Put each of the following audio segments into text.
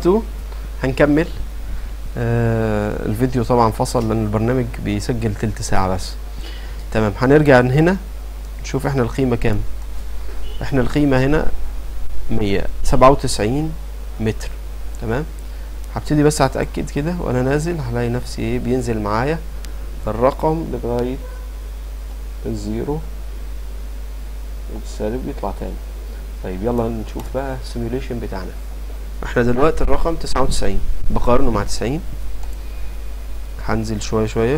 بارت 2 هنكمل آه الفيديو طبعا فصل لان البرنامج بيسجل تلت ساعة بس تمام هنرجع من هنا نشوف احنا القيمة كام احنا القيمة هنا مية سبعة وتسعين متر تمام هبتدي بس هتأكد كده وانا نازل هلاقي نفسي ايه بينزل معايا الرقم لغاية الزيرو والسالب يطلع تاني طيب يلا نشوف بقى السيميوليشن بتاعنا احنا دلوقتي الرقم تسعة وتسعين بقارنه مع تسعين هنزل شوية شوية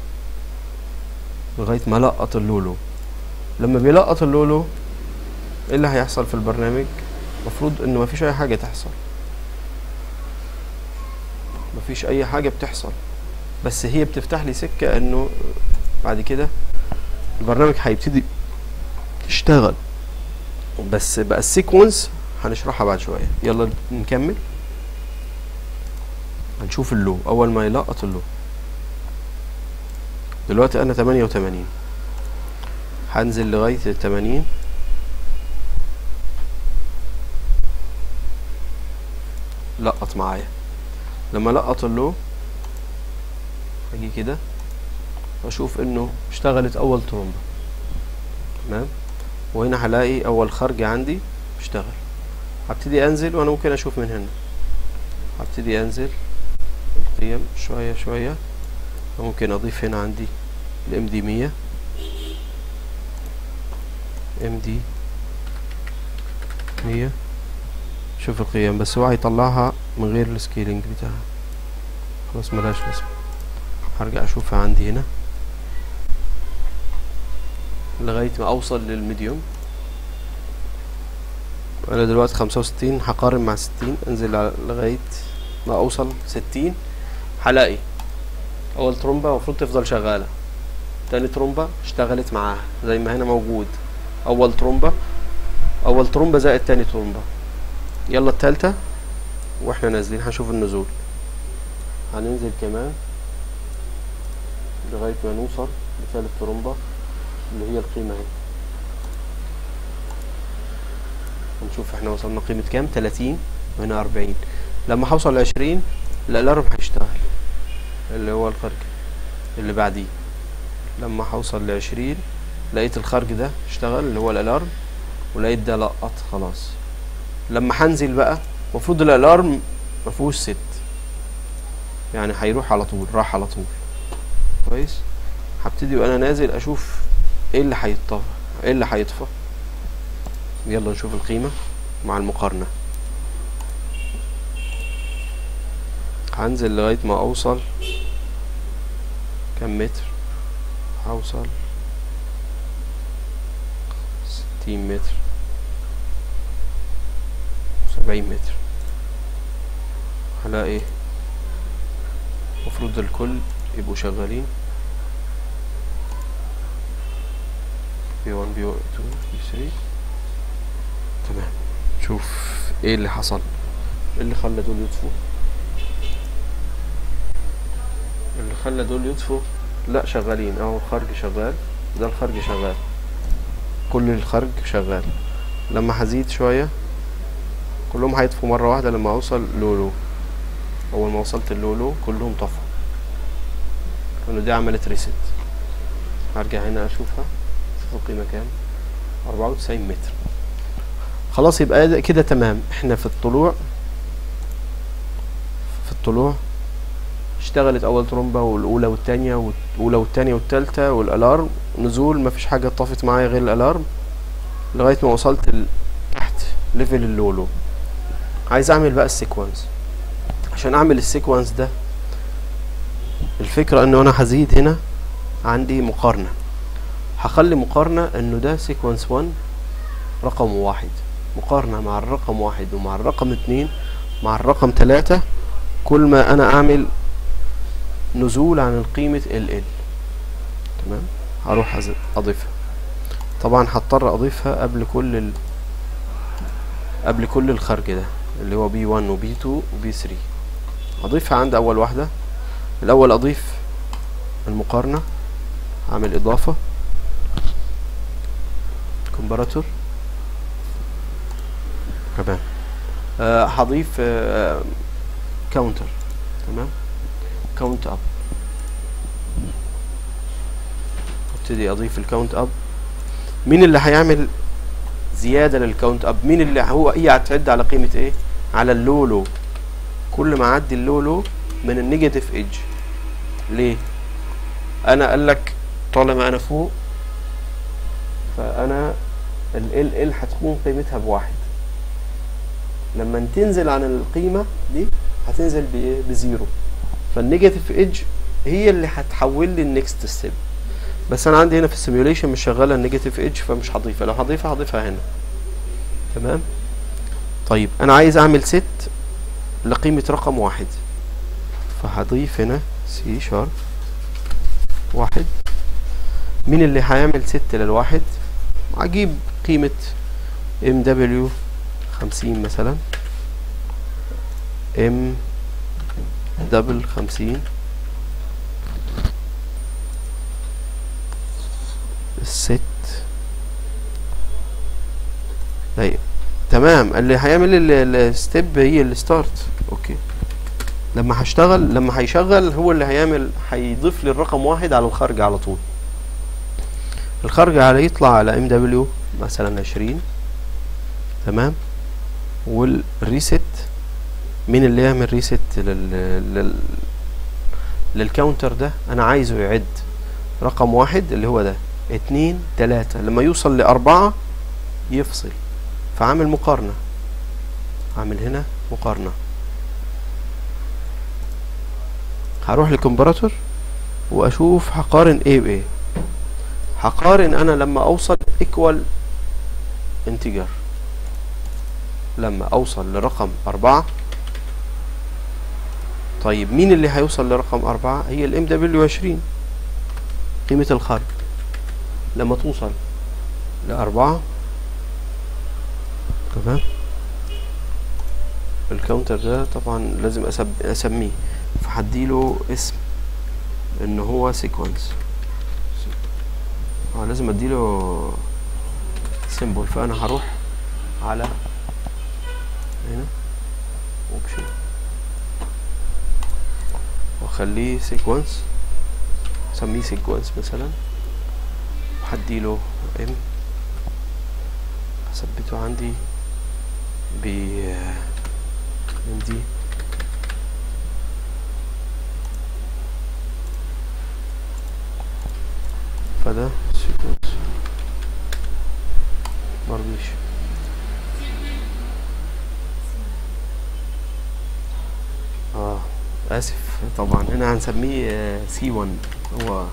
لغاية ما لقط اللولو لما بيلقط اللولو ايه اللي هيحصل في البرنامج المفروض انه مفيش اي حاجة تحصل مفيش اي حاجة بتحصل بس هي بتفتح لي سكة انه بعد كده البرنامج هيبتدي يشتغل بس بقى السيكونس هنشرحها بعد شوية يلا نكمل هنشوف اللو اول ما يلقط اللو دلوقتي انا تمانية وتمانين هنزل لغاية التمانين لقط معايا لما لقط اللو هاجي كده واشوف انه اشتغلت اول ترومبة تمام وهنا هلاقي اول خرج عندي اشتغل هبتدي انزل وانا ممكن اشوف من هنا هبتدي انزل القيم شوية شوية ممكن اضيف هنا عندي الام دي مية ام دي مية شوف القيم بس هو هيطلعها من غير السكيلينج بتاعها خلاص ملاش لازمة هرجع اشوفها عندي هنا لغاية ما اوصل للميديوم انا دلوقتي خمسة وستين هقارن مع ستين انزل لغاية ما اوصل ستين هلاقي اول ترومبة المفروض تفضل شغالة تاني ترومبة اشتغلت معاها زي ما هنا موجود اول ترومبة اول ترومبة زائد تاني ترومبة يلا التالتة واحنا نازلين هنشوف النزول هننزل كمان لغاية ما نوصل لثالث ترومبة اللي هي القيمة اهي هنشوف احنا وصلنا قيمة كام تلاتين وهنا اربعين لما هوصل لعشرين الالارم هيشتغل اللي هو الخارج اللي بعديه لما هوصل لعشرين لقيت الخارج ده اشتغل اللي هو الالارم ولقيت ده لقط خلاص لما هنزل بقى المفروض الالارم مفهوش ست يعني هيروح على طول راح على طول كويس هبتدي وانا نازل اشوف ايه اللي هيطفى ايه اللي هيطفى يلا نشوف القيمة مع المقارنة هنزل لغاية ما اوصل كم متر هوصل ستين متر سبعين متر هلاقي المفروض الكل يبقوا شغالين بي 1 بي 2 بي 3 تمام شوف ايه اللي حصل ايه اللي خلى دول يطفوا اللي خلى دول يطفوا لا شغالين اهو الخرج شغال ده الخرج شغال كل الخرج شغال لما هزيد شوية كلهم هيطفوا مرة واحدة لما اوصل لولو اول ما وصلت اللولو كلهم طفوا لانه دي عملت ريست هرجع هنا اشوفها شوف القيمة كام اربعة وتسعين متر خلاص يبقى كده تمام احنا في الطلوع في الطلوع اشتغلت اول ترومبة والاولى والتانية والاولى والتانية والتالتة والالارم نزول مفيش حاجة طفت معايا غير الالارم لغاية ما وصلت تحت ليفل اللولو عايز اعمل بقى السيكونس عشان اعمل السيكونس ده الفكرة انه انا هزيد هنا عندي مقارنة هخلي مقارنة انه ده سيكونس 1 رقم واحد مقارنة مع الرقم واحد ومع الرقم اتنين مع الرقم تلاتة كل ما انا اعمل نزول عن القيمة ال ال تمام هروح اضيفها طبعا هضطر اضيفها قبل كل ال... قبل كل الخرج ده اللي هو بي 1 وبي 2 وبي 3 اضيفها عند اول واحدة الاول اضيف المقارنة اعمل اضافة كومباراتور تمام أه هضيف أه كاونتر تمام كاونت اب ابتدي اضيف الكاونت اب مين اللي هيعمل زياده للكاونت اب مين اللي هو هي هتعد على قيمه ايه على اللولو كل ما اعدي اللولو من النيجاتيف ايدج ليه انا قال لك طالما انا فوق فانا ال ال ال هتكون قيمتها بواحد لما تنزل عن القيمه دي هتنزل بايه بزيرو فالنيجاتيف ايدج هي اللي هتحول لي النكست ستيب بس انا عندي هنا في السيميوليشن مش شغاله النيجاتيف ايدج فمش هضيفها لو هضيفها هضيفها هنا تمام طيب انا عايز اعمل ست لقيمه رقم واحد فهضيف هنا سي شارب واحد مين اللي هيعمل ست للواحد هجيب قيمة ام دبليو خمسين مثلا ام دبل خمسين الست طيب تمام اللي هيعمل الستيب هي الستارت اوكي لما هشتغل لما هيشغل هو اللي هيعمل هيضيف لي الرقم واحد على الخارج على طول الخارج على يطلع على ام دبليو مثلا عشرين تمام والريست مين اللي يعمل ريست لل... لل... للكاونتر ده انا عايزه يعد رقم واحد اللي هو ده اتنين تلاتة لما يوصل لأربعة يفصل فعامل مقارنة عامل هنا مقارنة هروح للكمبراتور واشوف هقارن ايه بايه هقارن انا لما اوصل ايكوال انتجر لما اوصل لرقم اربعة طيب مين اللي هيوصل لرقم اربعة هي الام دبليو عشرين قيمة الخارج لما توصل لأربعة تمام الكاونتر ده طبعا لازم أسب... أسميه فهديله اسم ان هو سيكونس اه لازم اديله سيمبل فانا هروح على هنا اوبشن واخليه سيكونس اسميه سيكونس مثلا وهديله ام هثبته عندي ب ام دي فده سيكونس مرضيش اه اسف طبعا هنا هنسميه سي 1 هو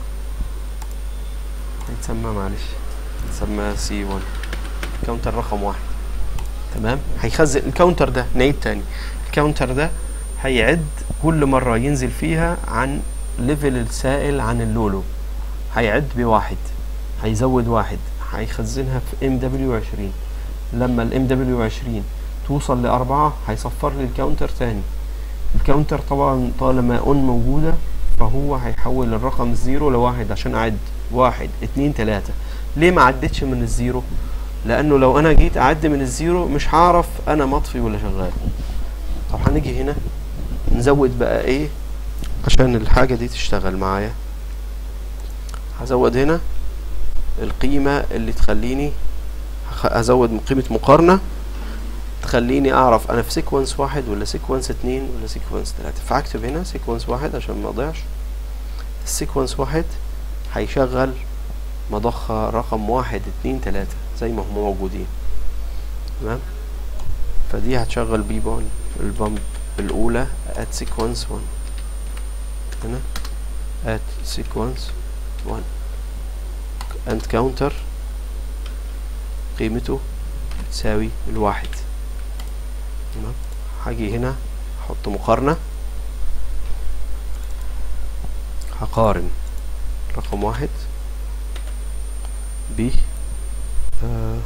هيتسمى معلش هنسمى سي 1 كاونتر رقم واحد تمام هيخزن الكاونتر ده نعيد تاني الكاونتر ده هيعد كل مرة ينزل فيها عن ليفل السائل عن اللولو هيعد بواحد هيزود واحد هيخزنها في ام دبليو عشرين لما الام دبليو عشرين توصل لأربعة هيصفر لي الكاونتر تاني الكاونتر طبعا طالما اون موجودة فهو هيحول الرقم الزيرو لواحد عشان اعد واحد اتنين تلاتة ليه ما عدتش من الزيرو لانه لو انا جيت اعد من الزيرو مش هعرف انا مطفي ولا شغال طب هنيجي هنا نزود بقى ايه عشان الحاجة دي تشتغل معايا هزود هنا القيمة اللي تخليني هزود قيمة مقارنة تخليني اعرف انا في سيكونس واحد ولا سيكونس اتنين ولا سيكونس تلاتة فهكتب هنا سيكونس واحد عشان ما اضيعش السيكونس واحد هيشغل مضخة رقم واحد اتنين تلاتة زي ما هم موجودين تمام فدي هتشغل بي بون البامب الاولى at sequence 1 هنا at sequence 1 and counter قيمته تساوي الواحد تمام هاجي هنا احط مقارنة هقارن رقم واحد ب آه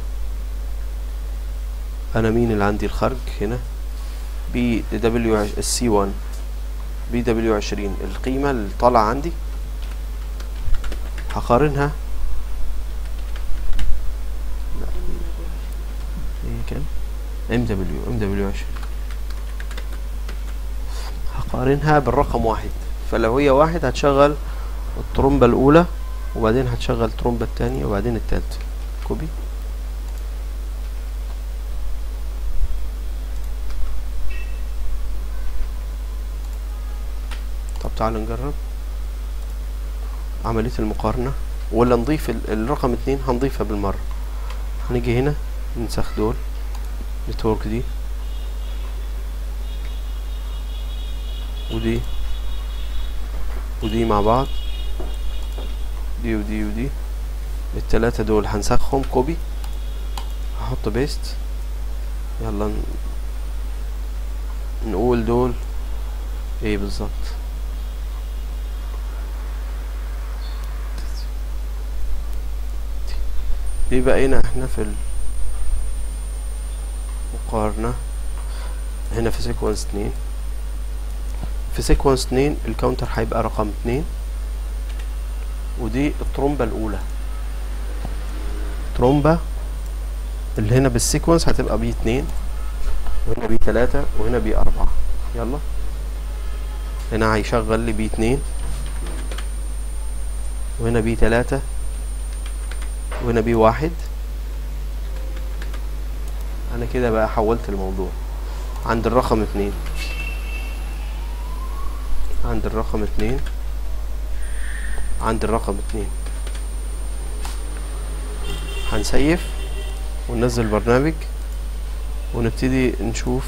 انا مين اللي عندي الخارج هنا بي دبليو السي 1 بي دبليو 20 القيمة اللي طالعة عندي هقارنها لا هي كام ام دبليو ام دبليو 20 قارنها بالرقم واحد فلو هي واحد هتشغل الترومبة الأولى وبعدين هتشغل الترومبة التانية وبعدين التالتة كوبي طب تعالوا نجرب عملية المقارنة ولا نضيف ال- الرقم اتنين هنضيفها بالمرة هنيجي هنا ننسخ دول نتورك دي ودي ودي مع بعض دي ودي ودي التلاتة دول هنسخهم كوبي هحط بيست يلا ن- نقول دول ايه بالظبط دي بقينا احنا في المقارنة هنا في سيكونس اتنين في سيكونس اتنين الكاونتر هيبقى رقم اتنين ودي الترومبة الأولى ترومبة اللي هنا بالسيكونس هتبقى بي اتنين وهنا بي تلاتة وهنا بي أربعة يلا هنا هيشغل لي بي اتنين وهنا بي تلاتة وهنا بي واحد أنا كده بقى حولت الموضوع عند الرقم اتنين عند الرقم اتنين عند الرقم اتنين هنسيف وننزل برنامج ونبتدي نشوف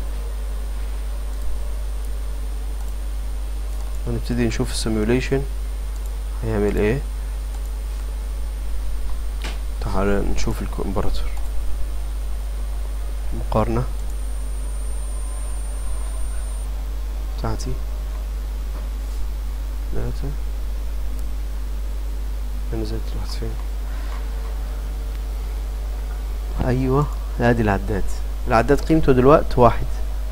ونبتدي نشوف السيموليشن هيعمل ايه تعال نشوف الكمبراتور مقارنة بتاعتي ثلاثة انا زيت رحت فين ايوه ادي العداد العداد قيمته دلوقتي واحد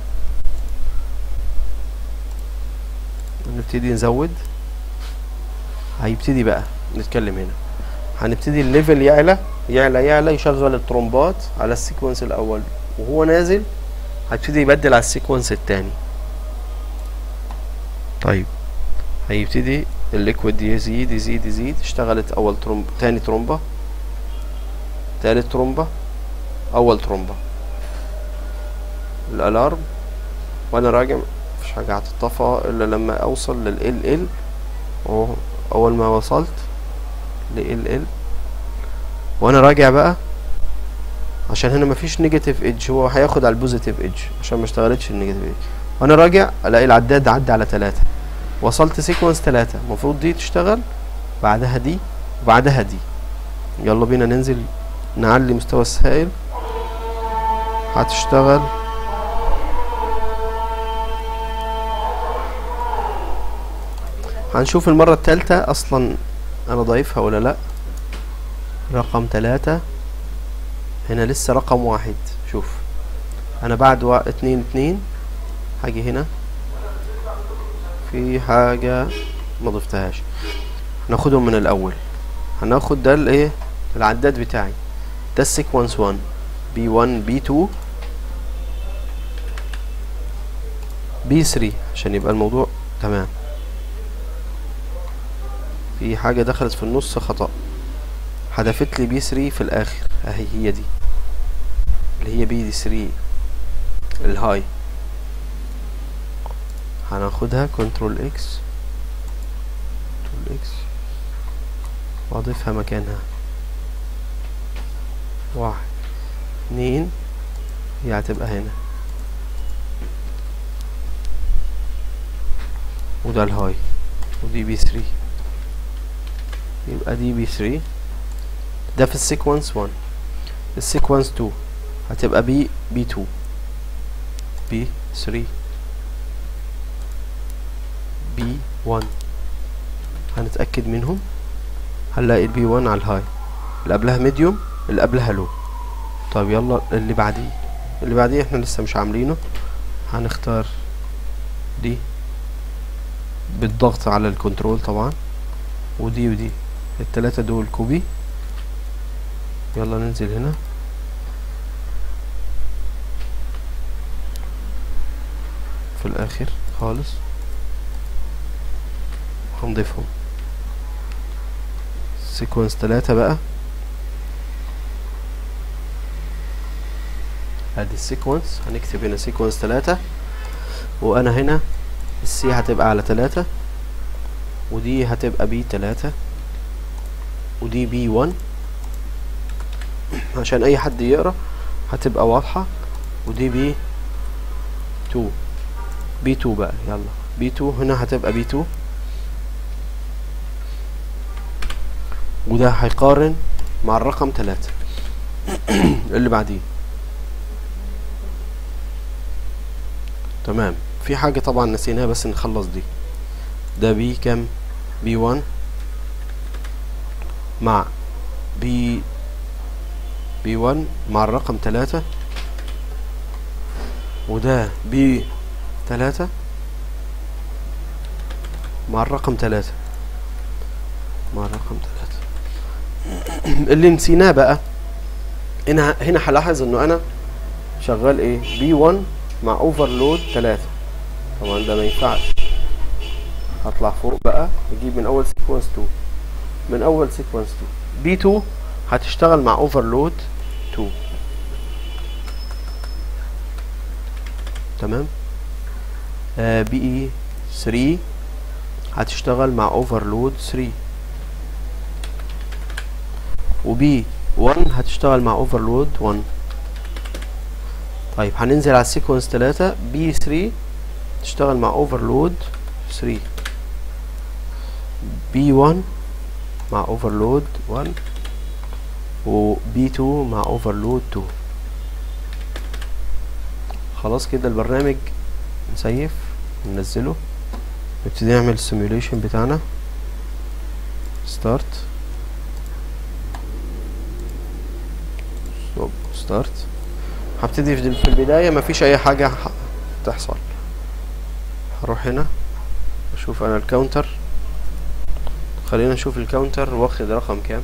نبتدي نزود هيبتدي بقى نتكلم هنا هنبتدي الليفل يعلى يعلى يعلى يشغل الترومبات على السيكونس الاول وهو نازل هيبتدي يبدل على السيكونس التاني طيب هيبتدي الليكويد يزيد يزيد يزيد اشتغلت اول ترومب تاني ترومبة تالت ترومبة اول ترومبة الالارم وانا راجع مفيش حاجة هتطفى الا لما اوصل لل ال اهو اول ما وصلت ل ال وانا راجع بقى عشان هنا مفيش نيجاتيف ايدج هو هياخد على البوزيتيف ايدج عشان ما اشتغلتش النيجاتيف ايدج وانا راجع الاقي العداد عدى على تلاتة وصلت سيكونس تلاتة المفروض دي تشتغل بعدها دي وبعدها دي يلا بينا ننزل نعلي مستوى السائل هتشتغل هنشوف المرة التالتة اصلا انا ضايفها ولا لا رقم تلاتة هنا لسه رقم واحد شوف انا بعد وا... اتنين اتنين هاجي هنا في حاجة ما ضفتهاش هناخدهم من الاول هناخد ده الايه العداد بتاعي ده السيكونس 1 بي 1 بي 2 بي 3 عشان يبقى الموضوع تمام في حاجة دخلت في النص خطأ حذفت لي بي 3 في الاخر اهي هي دي اللي هي بي دي 3 الهاي هناخدها كنترول اكس كنترول اكس واضيفها مكانها واحد اتنين هي هتبقى هنا وده الهاي ودي بي 3 يبقى دي بي 3 ده في السيكونس 1 السيكونس 2 هتبقى بي بي 2 بي 3 بي 1 هنتأكد منهم هنلاقي البي 1 على الهاي اللي قبلها ميديوم اللي قبلها لو طب يلا اللي بعديه اللي بعديه احنا لسه مش عاملينه هنختار دي بالضغط على الكنترول طبعا ودي ودي التلاتة دول كوبي يلا ننزل هنا في الاخر الاخر خالص هنضيفهم سيكونس تلاتة بقى ادي السيكونس هنكتب هنا سيكونس تلاتة وانا هنا السي هتبقى على تلاتة ودي هتبقى بي تلاتة ودي بي ون عشان اي حد يقرا هتبقى واضحة ودي بي تو بي تو بقى يلا بي تو هنا هتبقى بي تو وده هيقارن مع الرقم تلاتة اللي بعديه تمام في حاجة طبعا نسيناها بس نخلص دي ده بي كام بي وان مع بي بي وان مع الرقم تلاتة وده بي تلاتة مع الرقم تلاتة مع الرقم تلاتة اللي نسيناه بقى هنا هنا هلاحظ انه انا شغال ايه بي 1 مع اوفرلود تلاتة طبعا ده ما ينفعش هطلع فوق بقى اجيب من اول سيكونس 2 من اول سيكونس 2 بي 2 هتشتغل مع اوفرلود 2 تمام آه بي اي 3 هتشتغل مع اوفرلود 3 وبي 1 هتشتغل مع اوفرلود 1 طيب هننزل على السيكونس 3 بي 3 تشتغل مع اوفرلود 3 بي 1 مع اوفرلود 1 وبي 2 مع اوفرلود 2 خلاص كده البرنامج نسيف ننزله نبتدي نعمل السيميوليشن بتاعنا ستارت ستوب ستارت هبتدي في في البداية مفيش أي حاجة ح- تحصل هروح هنا أشوف أنا الكاونتر خلينا نشوف الكاونتر واخد رقم كام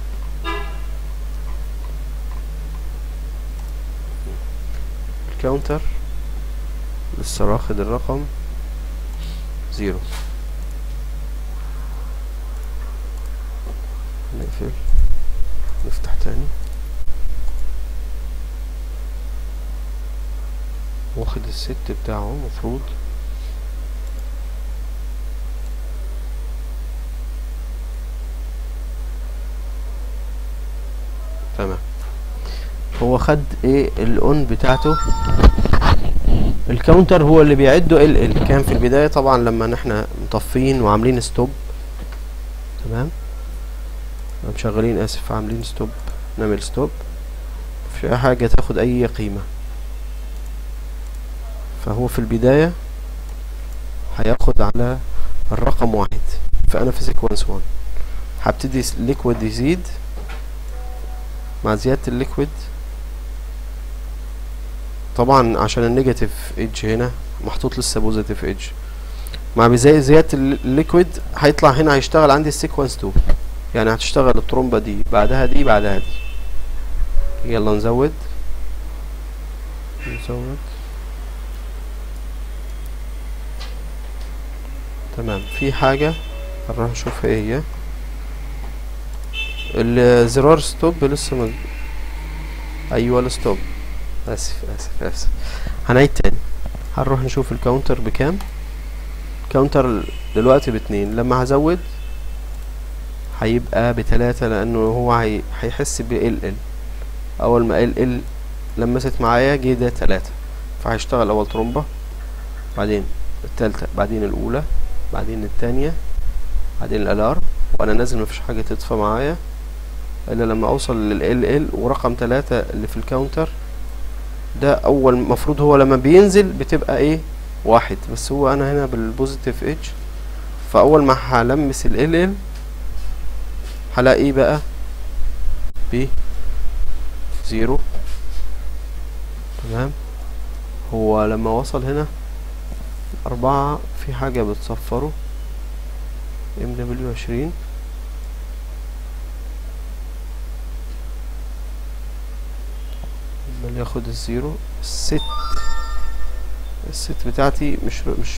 الكاونتر لسه واخد الرقم زيرو نقفل نفتح تاني واخد الست بتاعه مفروض تمام هو خد ايه الاون بتاعته الكاونتر هو اللي بيعده ال ال كان في البداية طبعا لما احنا مطفين وعاملين ستوب تمام مشغلين اسف عاملين ستوب نعمل ستوب مفيش اي حاجة تاخد اي قيمة فهو في البداية هياخد على الرقم واحد فانا في سيكونس 1 هبتدي الليكويد يزيد مع زيادة الليكويد طبعا عشان النيجاتيف ايدج هنا محطوط لسه بوزيتيف ايدج مع بزي زيادة الليكويد هيطلع هنا هيشتغل عندي السيكونس 2 يعني هتشتغل الترومبة دي بعدها دي بعدها دي يلا نزود نزود تمام في حاجة نروح نشوف ايه هي الزرار ستوب لسه ما ايوه الستوب اسف اسف اسف هنعيد تاني هنروح نشوف الكاونتر بكام الكاونتر دلوقتي باتنين لما هزود هيبقى بتلاتة لانه هو هي... هيحس ب ال ال اول ما ال ال لمست معايا جه ده تلاتة فهيشتغل اول ترومبة بعدين التالتة بعدين الاولى بعدين التانية بعدين الالارم وانا نازل مفيش حاجة تطفى معايا الا لما اوصل لل ال ورقم تلاتة اللي في الكاونتر ده اول مفروض هو لما بينزل بتبقى ايه واحد بس هو انا هنا بالبوزيتيف ايدج فاول ما هلمس ال ال هلاقيه بقى ب زيرو تمام هو لما وصل هنا أربعة في حاجة بتصفره ام دبليو عشرين عمال ياخد الزيرو الست الست بتاعتي مش مش